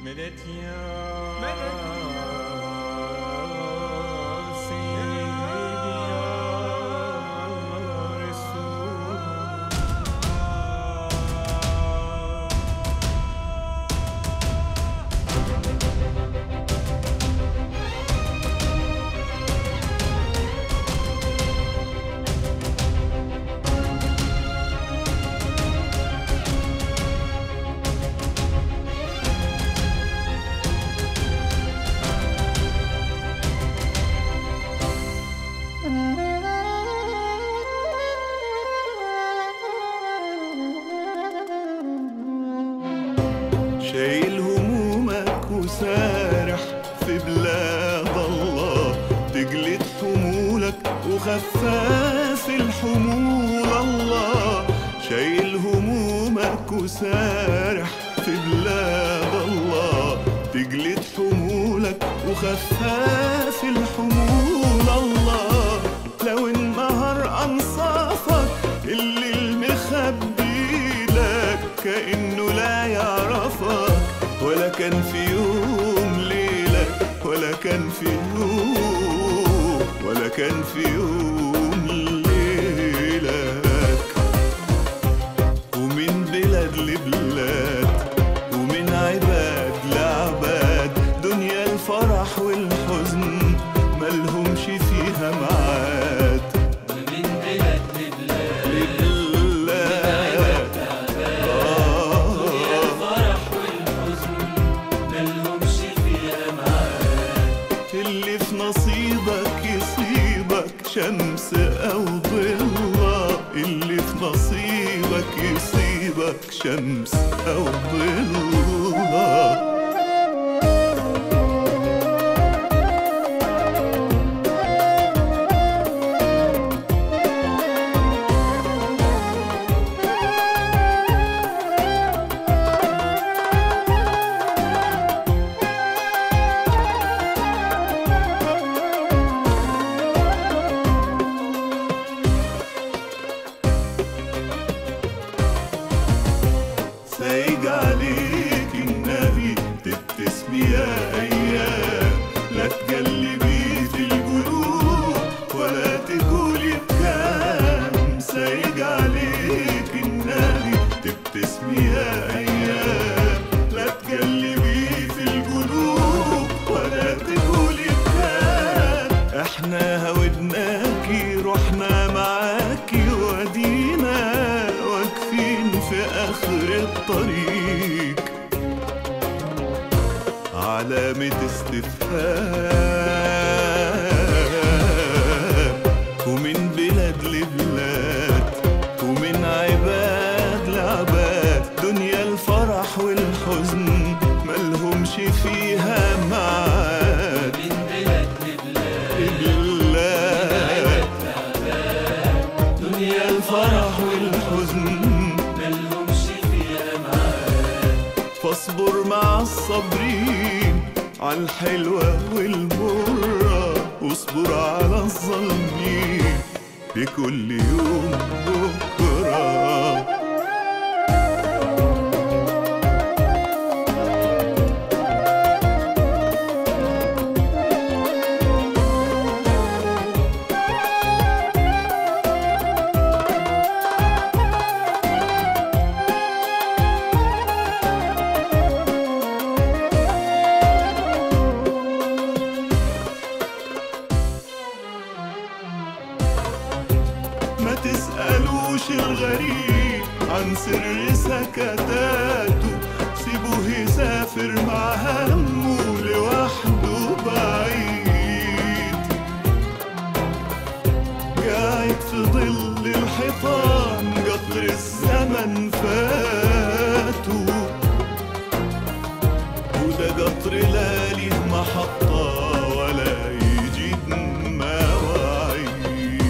مدد يا سيدي يا رسول الله شايل همومك وسارح في بلاد الله تجلد حمولك وخفاف الحمول الله شايل همومك وسارح في بلاد الله تجلد حمولك وخفاف الحمول الله لو انبهر انصافك اللي المخبي لك كأنه لا يعرفك ولا كان في يوم ليلك ولا كان في يوم ولا كان في يوم ليلك ومن بلاد لبلاد ومن عباد لعباد دنيا الفرح والحزن ملهمش فيها معاد ومن بلاد لبلاد لبلاد آه الفرح والحزن ملهمش فيها معاد اللي في نصيبك يصيبك شمس أو ضلة اللي في نصيبك يصيبك شمس أو ضلة سايج عليك النبي تبتسمي يا ايام لا تجلبي في القلوب ولا تقولي بكام سايج عليك النبي تبتسمي يا ايام لا تجلبي في القلوب ولا تقولي بكام احنا هودناكي رحنا معاكي ودينا واقفين في اخر الطريق علامة استفهام ومن بلاد لبلاد ومن عباد لعباد دنيا الفرح والحزن ملهمش فيها معاد من بلاد لبلاد بلاد دنيا الفرح والحزن ملهمش فيها معاد فاصبر مع الصابرين على الحلوة والمرة واصبر على الظالمين بكل يوم بكرة ما تسألوش الغريب عن سر سكتاته سيبوه يسافر مع همه لوحده بعيد قاعد في ظل الحيطان قطر الزمن فاته وده قطر لا ليه محطة ولا يجيب مواعيد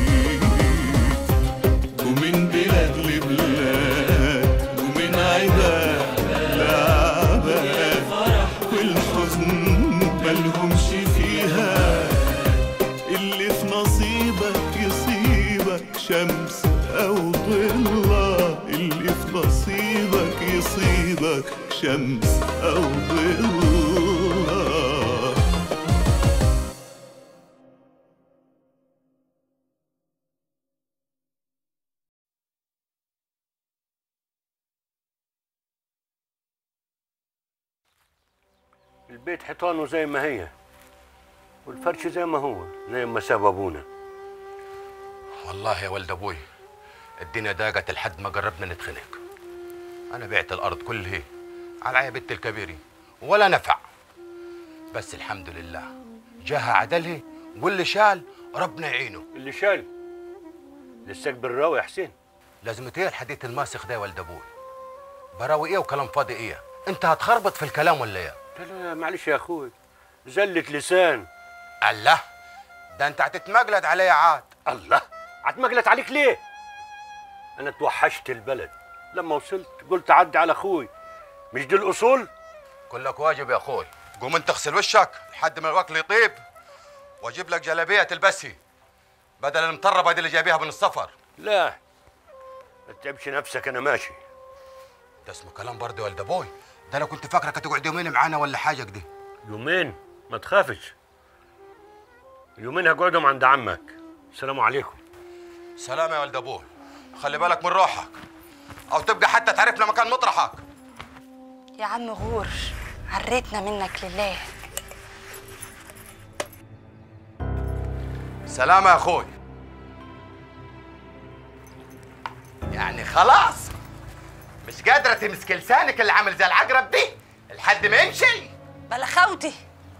ومن بلاد لبلاد ومن عباد لعباد والحزن ملهمش فيها اللي في نصيبك يصيبك شمس أو ضلة اللي في نصيبك يصيبك شمس أو ظلها البيت حيطانه زي ما هي والفرش زي ما هو زي ما ساب ابونا والله يا ولد ابوي الدنيا ضاقت لحد ما قربنا نتخنق انا بعت الارض كلها على بنت الكبيري ولا نفع بس الحمد لله جاها عدلها واللي شال ربنا يعينه اللي شال لساك بالراوي يا حسين لازم ايه الحديث الماسخ ده يا ولد ابوي براوي ايه وكلام فاضي ايه انت هتخربط في الكلام ولا ايه لا لا معلش يا اخوي زلة لسان الله ده انت هتتمجلد عليا عاد الله عتمجلت عليك ليه انا توحشت البلد لما وصلت قلت عدي على اخوي مش دي الاصول كلك واجب يا اخوي قوم انت اغسل وشك لحد ما الوكل يطيب واجيب لك جلابيه تلبسها بدل المطربه دي اللي جايبيها من السفر لا ما تتعبش نفسك انا ماشي ده اسمه كلام برضه يا ولد ابوي ده انا كنت فاكرك هتقعد يومين معانا ولا حاجه كده يومين ما تخافش يومين هقعدهم عند عمك السلام عليكم سلام يا ولد ابوي خلي بالك من روحك او تبقى حتى تعرفنا مكان مطرحك يا عم غور عريتنا منك لله سلام يا اخوي يعني خلاص مش قادره تمسك لسانك اللي عامل زي العقرب دي لحد ما يمشي بلا خوتي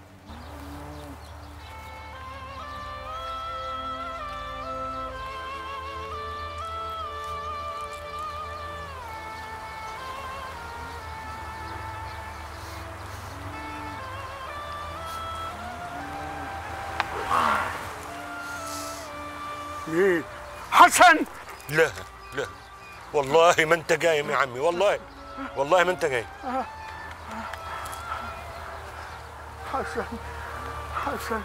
مين حسن لا لا والله ما انت قايم يا عمي والله والله ما انت قايم حسن حسن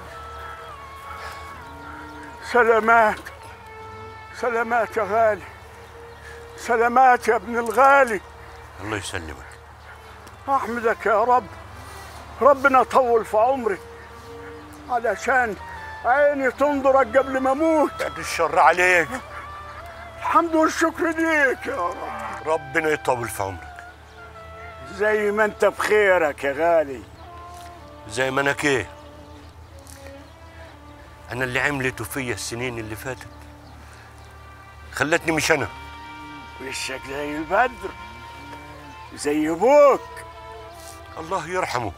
سلامات سلامات يا غالي سلامات يا ابن الغالي الله يسلمك احمدك يا رب ربنا طول في عمري علشان عيني تنظرك قبل ما اموت بعد الشر عليك الحمد والشكر ليك يا رب ربنا يطول في عمرك زي ما انت بخيرك يا غالي زي ما انا كيه انا اللي عملته فيا السنين اللي فاتت خلتني مش انا وشك زي البدر زي ابوك الله يرحمه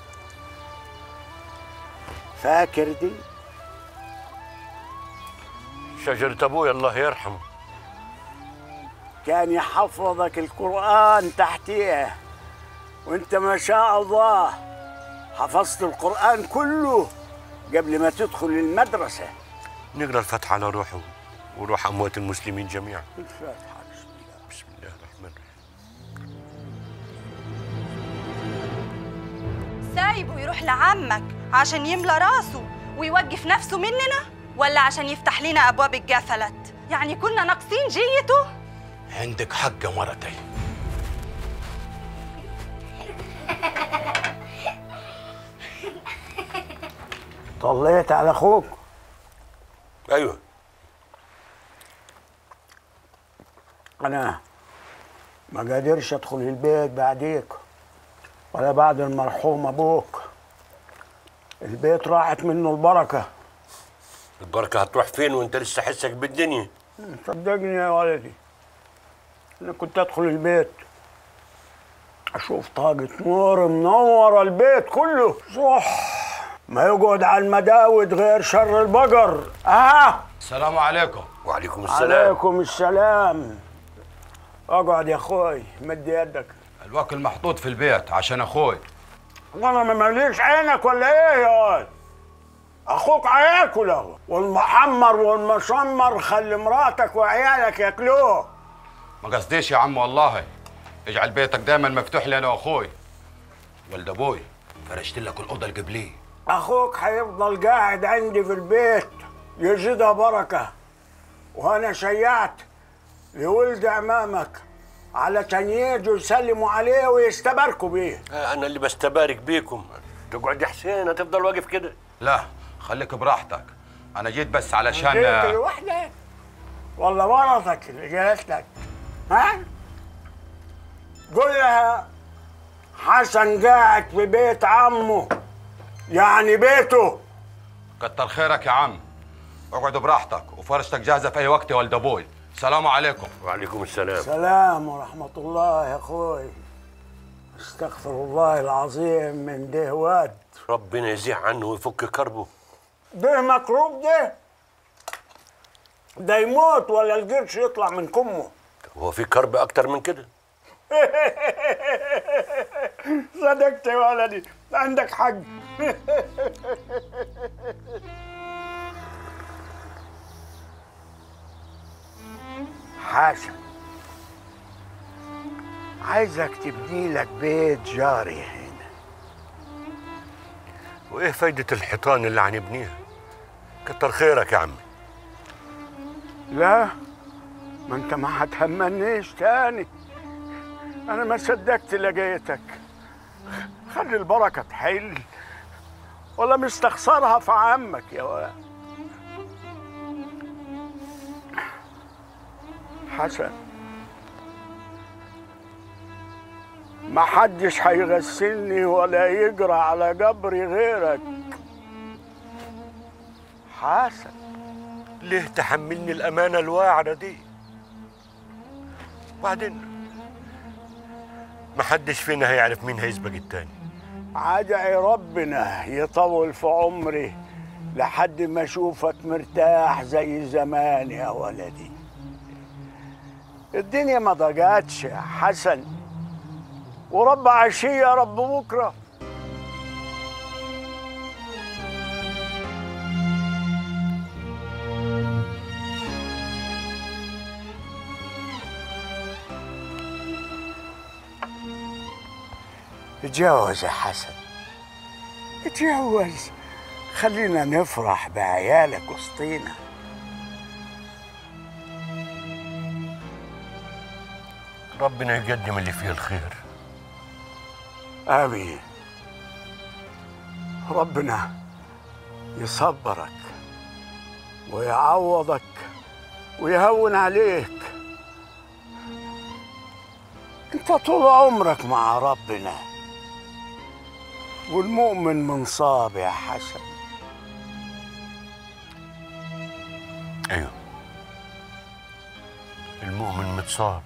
فاكر دي شجرة ابوي الله يرحمه كان يحفظك القرآن تحتيها وانت ما شاء الله حفظت القرآن كله قبل ما تدخل المدرسة نقرا الفتح على روحه وروح اموات المسلمين جميعا الفاتحة بسم الله بسم الله الرحمن الرحيم سايبه يروح لعمك عشان يملى راسه ويوقف نفسه مننا ولا عشان يفتح لنا ابواب الجفلت يعني كنا ناقصين جيته عندك حق يا مرتي طليت على اخوك ايوه انا ما قادرش ادخل البيت بعديك ولا بعد المرحوم ابوك البيت راحت منه البركه البركه هتروح فين وانت لسه حسك بالدنيا صدقني يا ولدي انا كنت ادخل البيت اشوف طاقة نور منورة البيت كله صح ما يقعد على المداود غير شر البقر اه السلام عليكم وعليكم السلام عليكم السلام اقعد يا اخوي مد يدك الوكل محطوط في البيت عشان اخوي وانا ما ماليش عينك ولا ايه يا ولد اخوك هياكل اهو والمحمر والمشمر خلي مراتك وعيالك ياكلوه ما قصديش يا عم والله اجعل بيتك دايما مفتوح لي انا واخوي ولد ابوي فرشت لك الاوضه القبليه اخوك هيفضل قاعد عندي في البيت يزيدها بركه وانا شيعت لولد عمامك علشان يجوا يسلموا عليه ويستباركوا بيه انا اللي بستبارك بيكم تقعد يا حسين هتفضل واقف كده لا خليك براحتك انا جيت بس جيت علشان لوحدك ولا مرضك اللي جالت لك ها قول لها حسن قاعد في بيت عمه يعني بيته كتر خيرك يا عم اقعد براحتك وفرشتك جاهزه في اي وقت يا ولد ابوي سلام عليكم وعليكم السلام سلام ورحمة الله يا أخوي استغفر الله العظيم من ده واد ربنا يزيح عنه ويفك كربه ده مكروب ده ده يموت ولا القرش يطلع من كمه هو في كرب اكتر من كده صدقت يا ولدي عندك حق حاشا عايزك تبني لك بيت جاري هنا وايه فايده الحيطان اللي هنبنيها كتر خيرك يا عمي لا ما انت ما هتهمنيش تاني انا ما صدقت لقيتك خلي البركه تحل ولا مستخسرها في عمك يا ولد حسن ما حدش هيغسلني ولا يجرى على قبري غيرك حسن ليه تحملني الامانه الواعره دي وبعدين محدش فينا هيعرف مين هيسبق التاني عدعي ربنا يطول في عمري لحد ما اشوفك مرتاح زي زمان يا ولدي الدنيا ما ضاقتش يا حسن ورب عشية رب بكرة اتجوز يا حسن اتجوز خلينا نفرح بعيالك وسطينا ربنا يقدم اللي فيه الخير آمين ربنا يصبرك ويعوضك ويهون عليك انت طول عمرك مع ربنا والمؤمن منصاب يا حسن ايوه المؤمن متصاب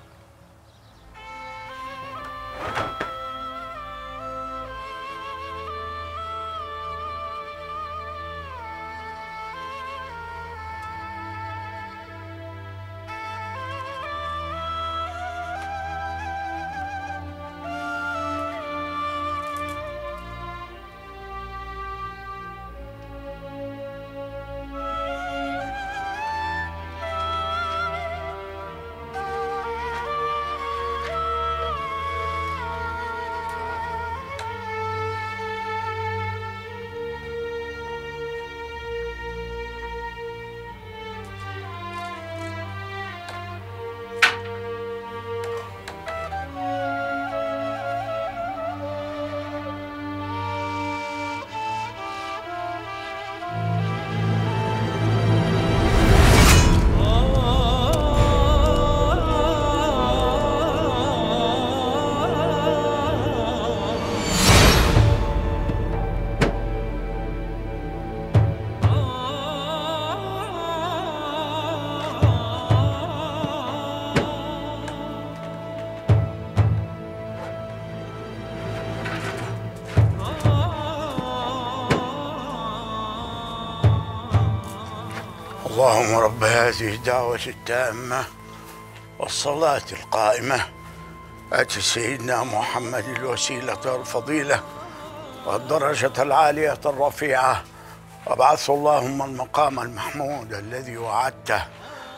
اللهم رب هذه الدعوة التامة والصلاة القائمة آت سيدنا محمد الوسيلة والفضيلة والدرجة العالية الرفيعة وابعثه اللهم المقام المحمود الذي وعدته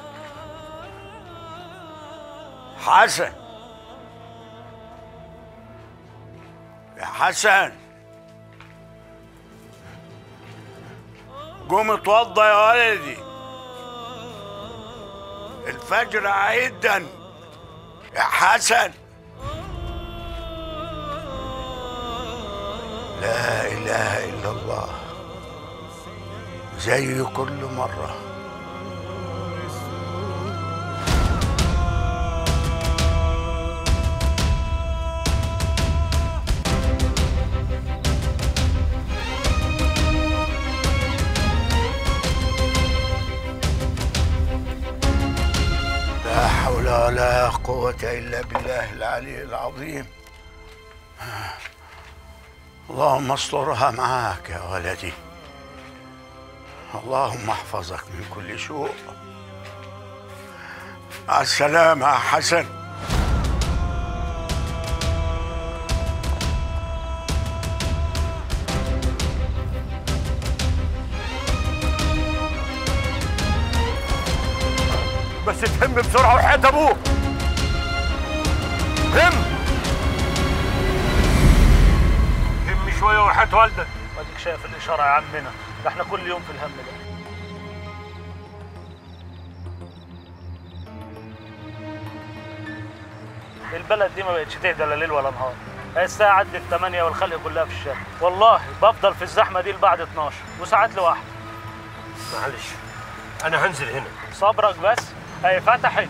حسن يا حسن قوم اتوضى يا ولدي الفجر عيدا يا حسن لا اله الا الله زي كل مره لا حول ولا قوة إلا بالله العلي العظيم اللهم استرها معاك يا ولدي اللهم احفظك من كل سوء مع السلامة يا حسن بس تهم بسرعه وحياه ابوك هم هم شويه وحياه والدك اديك شايف الاشاره يا عمنا ده احنا كل يوم في الهم ده البلد دي ما بقتش تهدى لا ليل ولا نهار هي الساعة عدت 8 والخلق كلها في الشارع والله بفضل في الزحمة دي لبعد 12 وساعات لوحدي معلش انا هنزل هنا صبرك بس هي فتحت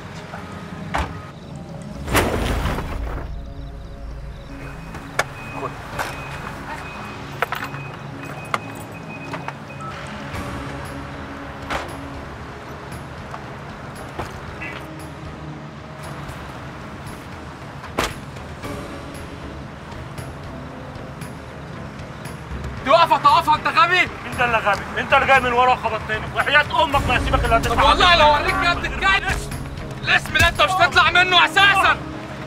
توقف توقف انت غبي مين ده اللي غبي؟ انت اللي جاي من ورا وخبطتني وحياة امك ما هسيبك الا طب هتدفع والله لو اوريك بجد الكاينس الاسم ده انت مش هتطلع منه اساسا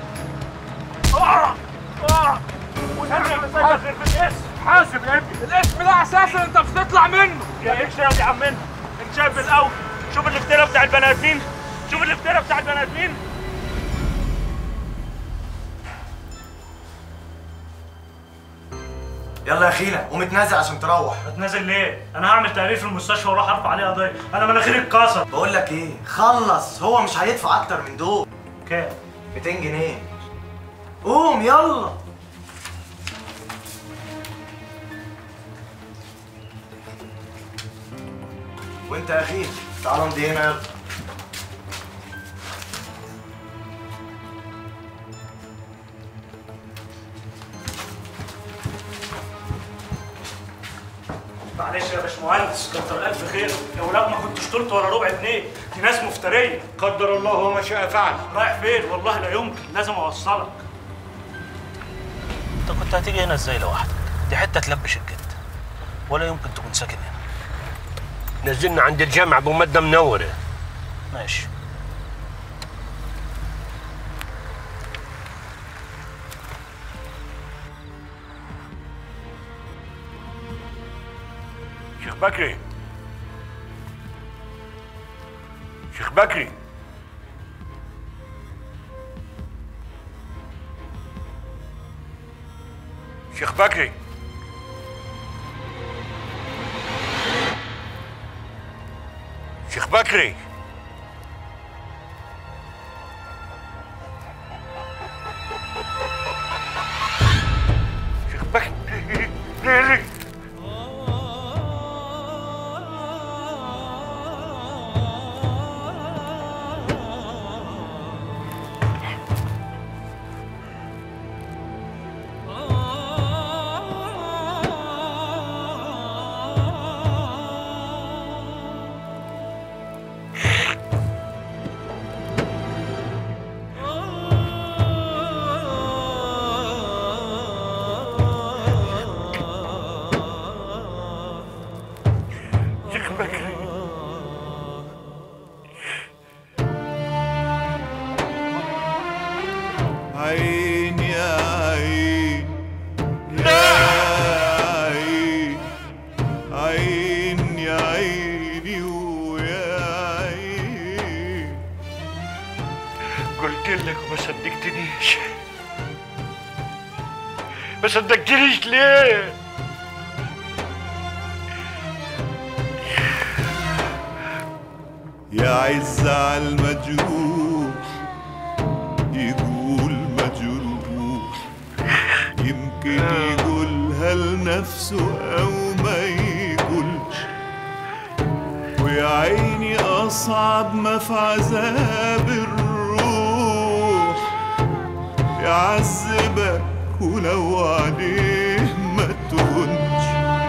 اه اه وترجع مسجل غير في الاسم حاسب يا ابني الاسم ده اساسا انت مش هتطلع منه يا ايش يا عمنا انت شايف الاول شوف الافتراء بتاع البني ادمين شوف الافتراء بتاع البني ادمين يلا يا اخينا قوم اتنازل عشان تروح هتنازل ليه؟ انا هعمل تقرير في المستشفى واروح ارفع عليه قضيه انا مناخيري اتكسر بقول لك ايه خلص هو مش هيدفع اكتر من دول كام؟ 200 جنيه قوم يلا وانت يا اخي تعال امضي هنا يلا معلش يا باشمهندس كتر الف خير يا ولاد ما كنتش طلت ولا ربع جنيه دي ناس مفتريه قدر الله وما شاء فعل رايح فين والله لا يمكن لازم اوصلك انت كنت هتيجي هنا ازاي لوحدك دي حته تلبش الجد ولا يمكن تكون ساكن هنا نزلنا عند الجامع ابو مده منوره ماشي شيخ بكري شيخ بكري شيخ بكري شيخ بكري شيخ بكري ليلي شيخ بكري عين يا عين يا عين عين يا عيني ويا عين قلت لك وما صدقتنيش ما صدقتنيش ليه يا عز على المجروح يقول نفسه أو ما يقولش ويا عيني أصعب ما في عذاب الروح يعذبك ولو عليه ما تهونش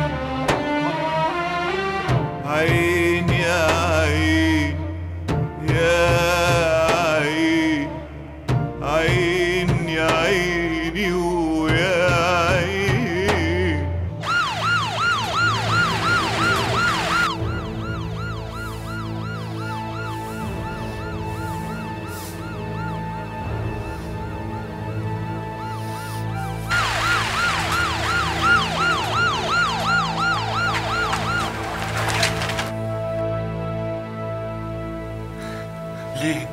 عين يا عين يا عين عين يا عيني ويا عين ليه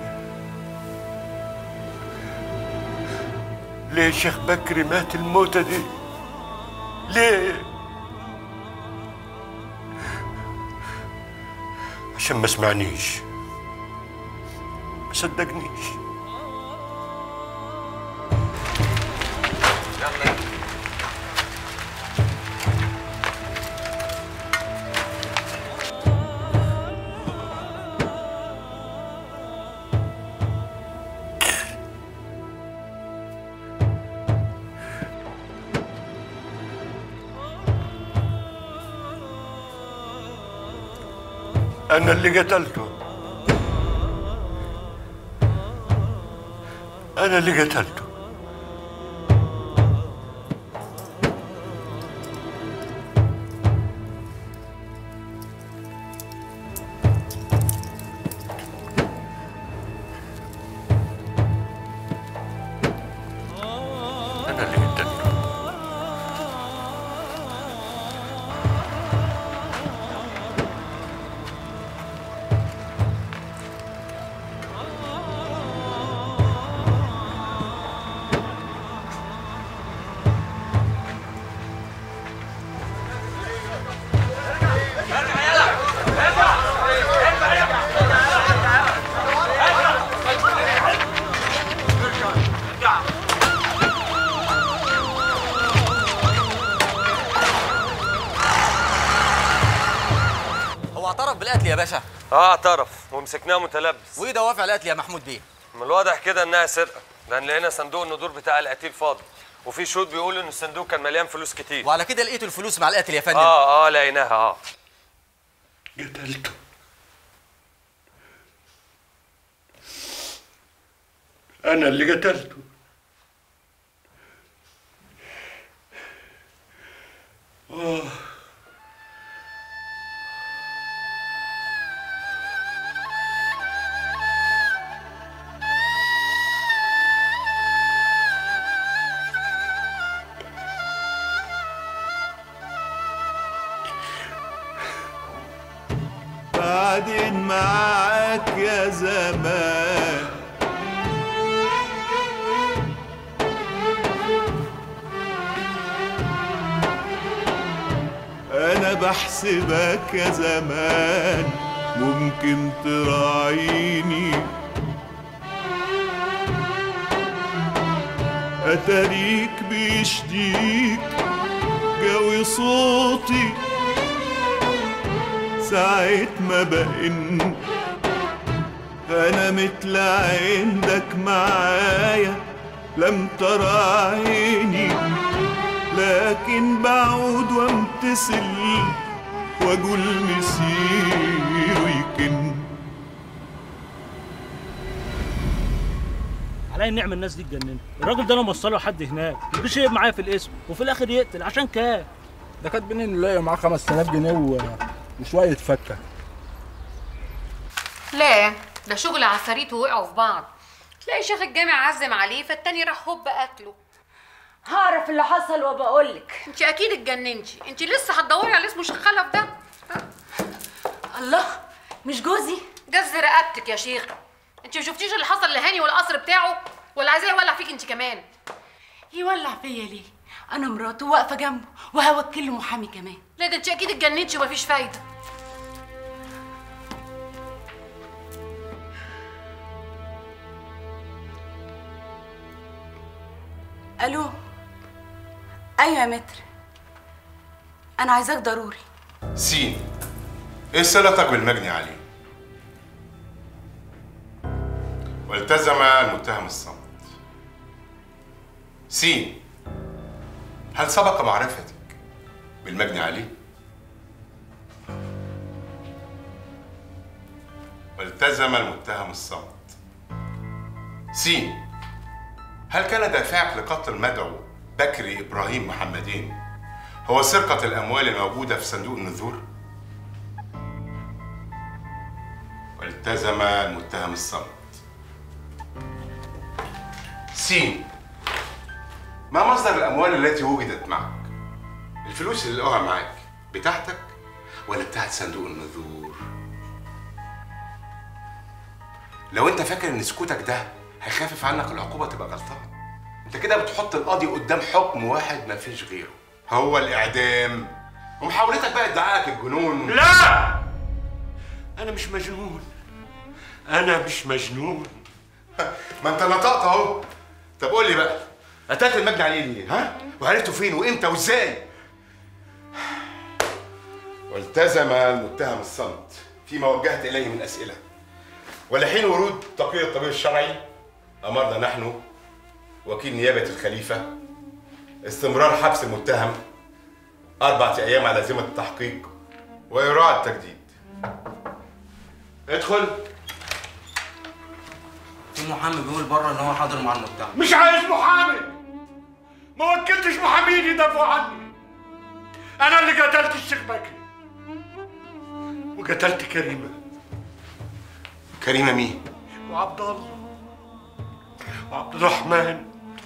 ليه شيخ بكري مات الموتة دي ليه عشان ما سمعنيش ما صدقنيش أنا اللي قتلته أنا اللي قتلته أنا اللي قتلته هو اعترف بالقتل يا باشا اه اعترف ومسكناه متلبس وايه دوافع القتل يا محمود بيه من الواضح كده انها سرقه لان لقينا صندوق الندور بتاع القتيل فاضي وفي شهود بيقولوا ان الصندوق كان مليان فلوس كتير وعلى كده لقيتوا الفلوس مع القتل يا فندم اه اه لقيناها اه قتلته أنا اللي قتلته آه بعدين معاك يا زمان أنا بحسبك يا زمان ممكن تراعيني أتاريك بيشديك جوي صوتي ساعة ما بقن أنا مثل عندك معايا لم ترى عيني لكن بعود وامتثل واقول مسير ويكن علي النعمه الناس دي اتجننت الراجل ده انا موصله لحد هناك مفيش شيء معايا في الاسم وفي الاخر يقتل عشان كام ده كاتبين انه لاقي معاه 5000 جنيه و... وشويه فكه لا ده شغل عفاريت ووقعوا في بعض تلاقي شيخ الجامع عزم عليه فالتاني راح هوب قتله هعرف اللي حصل وبقولك انت اكيد اتجننتي انت لسه هتدوري على اسمه شيخ خلف ده الله مش جوزي جز رقبتك يا شيخ انت ما شفتيش اللي حصل لهاني والقصر بتاعه ولا عايزاه يولع فيك انت كمان يولع فيا ليه انا مراته واقفه جنبه وهوكل له محامي كمان لا ده انت اكيد اتجننتي ومفيش فايده الو ايوه يا متر انا عايزاك ضروري سين ايه صلتك بالمجني عليه والتزم المتهم الصمت سين هل سبق معرفتك بالمجني عليه والتزم المتهم الصمت سين هل كان دافعك لقتل المدعو بكري ابراهيم محمدين هو سرقة الأموال الموجودة في صندوق النذور؟ والتزم المتهم الصمت. سين ما مصدر الأموال التي وجدت معك؟ الفلوس اللي لقوها معاك بتاعتك ولا بتاعت صندوق النذور؟ لو أنت فاكر إن سكوتك ده هيخفف عنك العقوبة تبقى غلطان. أنت كده بتحط القاضي قدام حكم واحد مفيش غيره. هو الإعدام. ومحاولتك بقى ادعائك الجنون لا انا مش مجنون انا مش مجنون ما انت نطقت اهو طب قول لي بقى قتلت المجني عليه ليه ها وعرفته فين وامتى وازاي والتزم المتهم الصمت فيما وجهت اليه من اسئله ولحين ورود تقرير الطبيب الشرعي امرنا نحن وكيل نيابه الخليفه استمرار حبس المتهم اربعه ايام على ذمه التحقيق وايراء التجديد ادخل في محامي بيقول بره ان هو حاضر مع المتهم مش عايز محامي ما وكلتش محامين يدافعوا عني انا اللي قتلت الشيخ بكري وقتلت كريمه كريمه مين وعبد الله وعبد الرحمن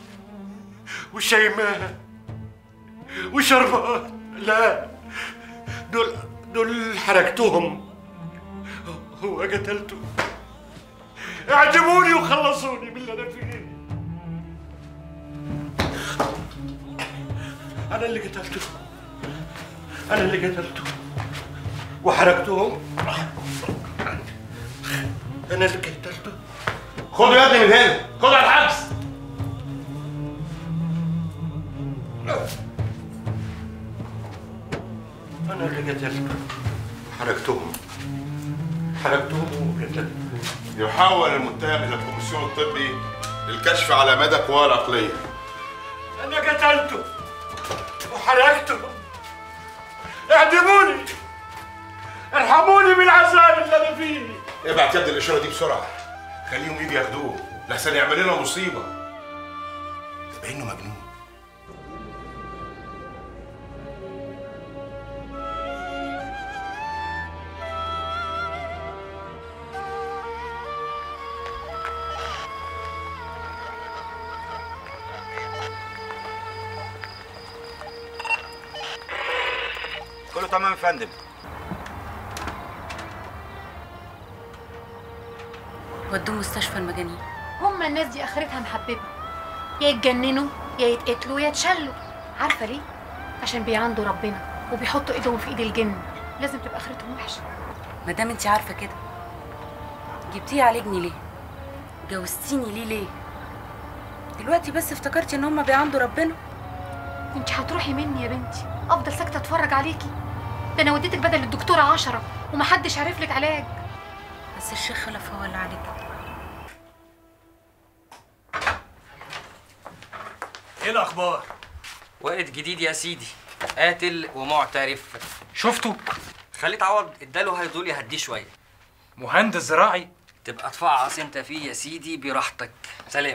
وشيماء وشربات لا دول دول حرقتهم هو قتلته اعدموني وخلصوني من اللي انا فيه انا اللي قتلته انا اللي قتلته وحرقتهم انا اللي قتلته خدوا يا ابني من هنا خدوا على الحبس انا اللي قتلته حرقتهم حرقتهم وقتلته يحول المتهم الى الكوميسيون الطبي للكشف على مدى قواه العقليه انا قتلته وحرقته اعدموني ارحموني من العذاب اللي انا فيه ابعت يد الاشاره دي بسرعه خليهم يجي ياخدوه لحسن يعمل لنا مصيبه ده انه مجنون كله تمام يا فندم ودوه مستشفى المجانين هما الناس دي اخرتها محببه يا يتجننوا يا يتقتلوا يا يتشلوا عارفه ليه عشان بيعندوا ربنا وبيحطوا ايدهم في ايد الجن لازم تبقى اخرتهم وحشه ما دام انت عارفه كده جبتيه يعالجني ليه جوزتيني ليه ليه دلوقتي بس افتكرتي ان هما بيعندوا ربنا انت هتروحي مني يا بنتي افضل ساكته اتفرج عليكي ده انا وديتك بدل الدكتوره عشرة ومحدش عارف لك علاج بس الشيخ خلف هو اللي عليك ايه الاخبار وقت جديد يا سيدي قاتل ومعترف شفته خليت عوض اداله هيدول يهديه شويه مهندس زراعي تبقى تفعص انت فيه يا سيدي براحتك سلام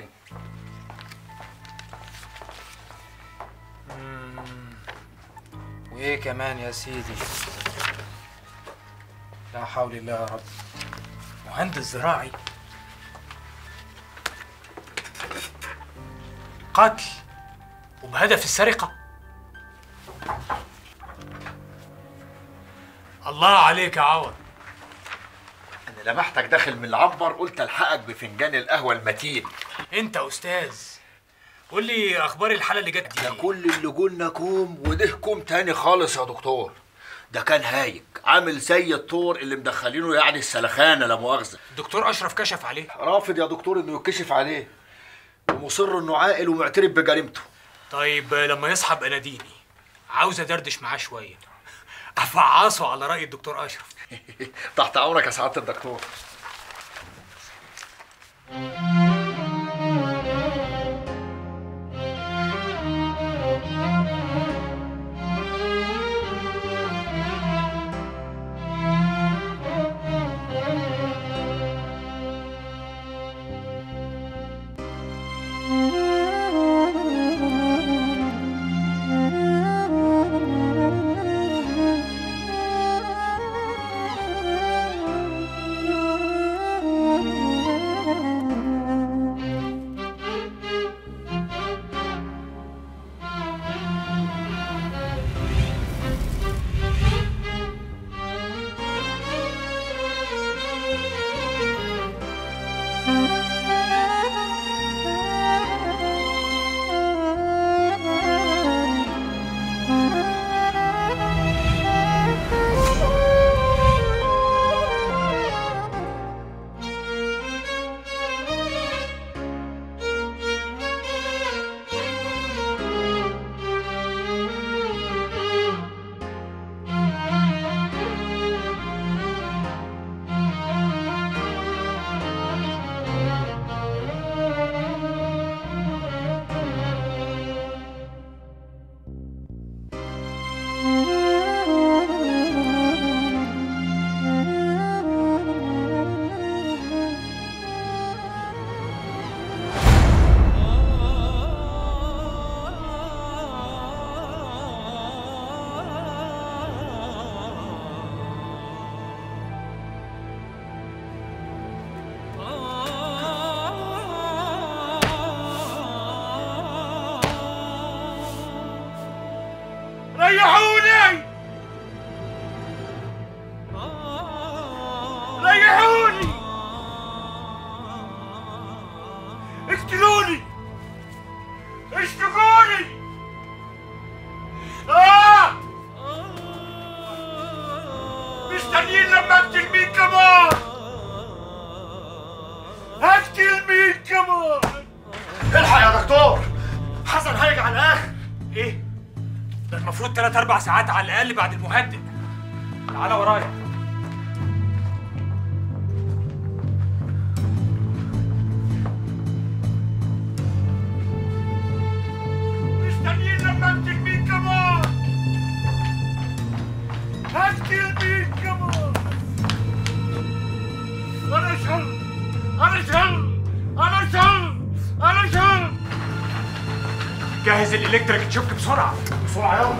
وايه كمان يا سيدي لا حول الله يا رب مهندس زراعي قتل وبهدف السرقة الله عليك يا عوض انا لمحتك داخل من العنبر قلت الحقك بفنجان القهوه المتين انت استاذ قول لي اخبار الحاله اللي جت دي ده كل اللي قلنا كوم وده كوم تاني خالص يا دكتور ده كان هايج عامل زي الطور اللي مدخلينه يعني السلخانه لا مؤاخذه الدكتور اشرف كشف عليه رافض يا دكتور انه يتكشف عليه ومصر انه عاقل ومعترف بجريمته طيب لما يصحى بقى ناديني عاوز ادردش معاه شويه افعصه على راي الدكتور اشرف تحت امرك يا سعاده الدكتور ريحوني ريحوني اقتلوني اشتقوني آه مستنيين لما اقتل مين كمان هقتل مين كمان الحق يا دكتور حسن هيجي على الاخر ايه ده المفروض ثلاث اربع ساعات على الاقل بعد المهدئ تعالى ورايا مستنيين لما اقتل مين كمان هقتل مين كمان انا شل انا شل انا شل انا شل جهز الالكتريك تشوك بسرعه بسرعه يلا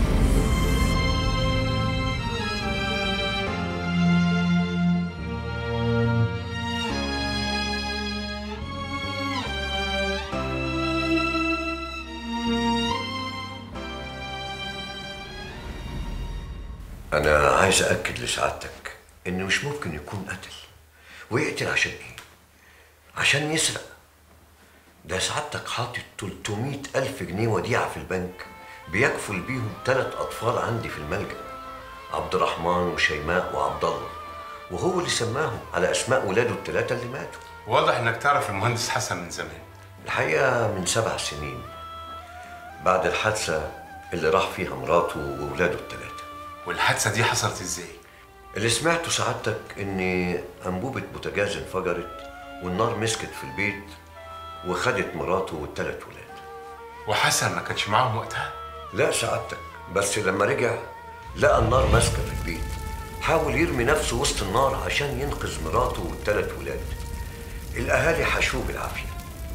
أنا عايز أأكد لسعادتك إن مش ممكن يكون قتل ويقتل عشان إيه؟ عشان يسرق ده سعادتك حاطط 300 ألف جنيه وديعة في البنك بيكفل بيهم ثلاث أطفال عندي في الملجأ عبد الرحمن وشيماء وعبد الله وهو اللي سماهم على أسماء ولاده الثلاثة اللي ماتوا واضح انك تعرف المهندس حسن من زمان الحقيقة من سبع سنين بعد الحادثة اللي راح فيها مراته وولاده الثلاثة والحادثة دي حصلت ازاي؟ اللي سمعته سعادتك ان انبوبة بوتاجاز انفجرت والنار مسكت في البيت وخدت مراته والثلاث ولاد وحسن ما كانش معاهم وقتها؟ لا سعادتك بس لما رجع لقى النار ماسكة في البيت حاول يرمي نفسه وسط النار عشان ينقذ مراته والثلاث ولاد الاهالي حشوه بالعافية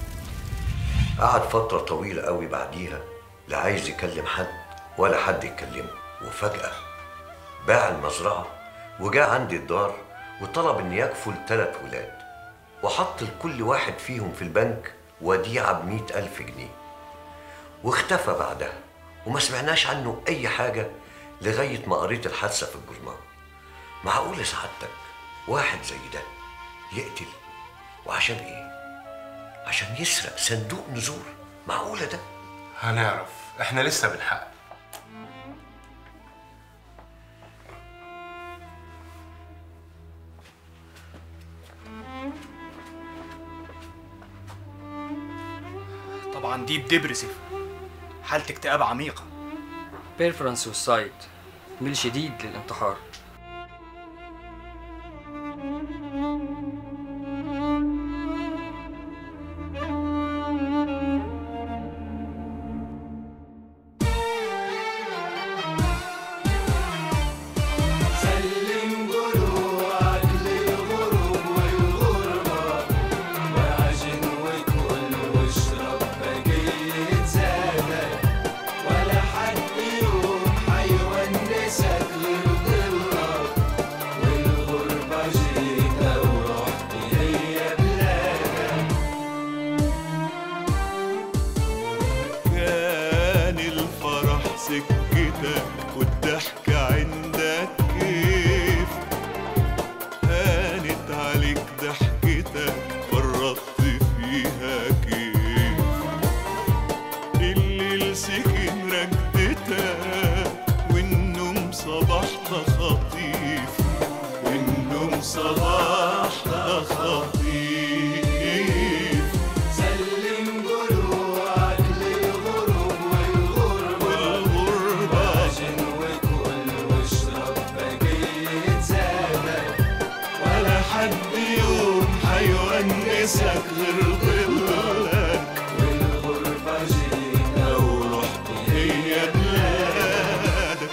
قعد فترة طويلة قوي بعديها لا عايز يكلم حد ولا حد يكلمه وفجأة باع المزرعة وجاء عندي الدار وطلب إن يكفل ثلاث ولاد وحط لكل واحد فيهم في البنك وديعة بمئة ألف جنيه واختفى بعدها وما سمعناش عنه أي حاجة لغاية ما قريت الحادثة في الجورنال معقول سعادتك واحد زي ده يقتل وعشان إيه؟ عشان يسرق صندوق نزور معقولة ده؟ هنعرف احنا لسه بنحقق طبعا دي بدبرسف حالة اكتئاب عميقة بيرفرنس سوسايد ميل شديد للانتحار سلم جروحك للغروب والغربة وعجن وكل واشرب بقية زادك ولا حد يوم حيونسك غير ضلك والغربة جيت ورحت هي بلادك كان الفرح سكتك والضحك عندك كيف هانت عليك ضحكتك فرطت فيها كيف الليل سكن ركدتك والنوم صبحت خطيف والنوم صبحت خطيف سلم جروحك للغروب والغربة وعجن وكل واشرب بقية زادك ولا حد يوم حيونسك غير ظلك والغربة جينا ورحت هي بلادك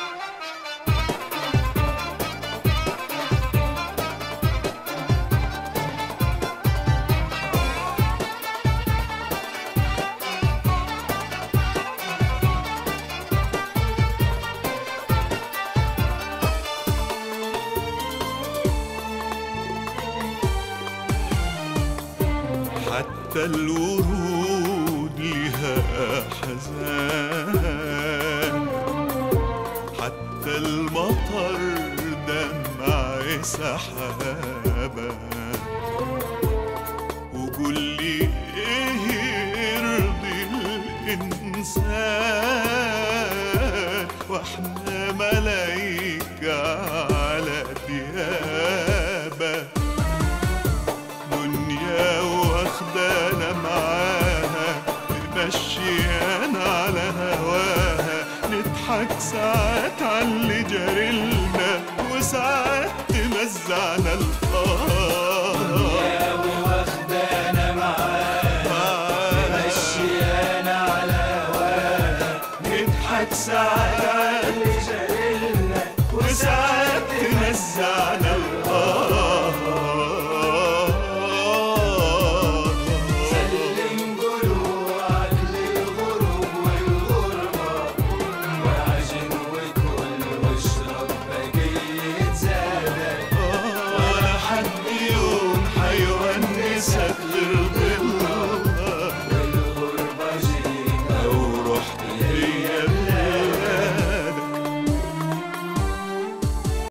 حتى الورود لها حزان حتى المطر دمع سحابة وقول لي ايه يرضي الانسان واحنا ملايكة على ديابة دنيا واخدانا معاها ماشيانا على هواها نضحك ساعات على اللي جريلنا وساعات تمزعنا يا القهر واخدانا معاها مشيانا على هواها نضحك ساعات على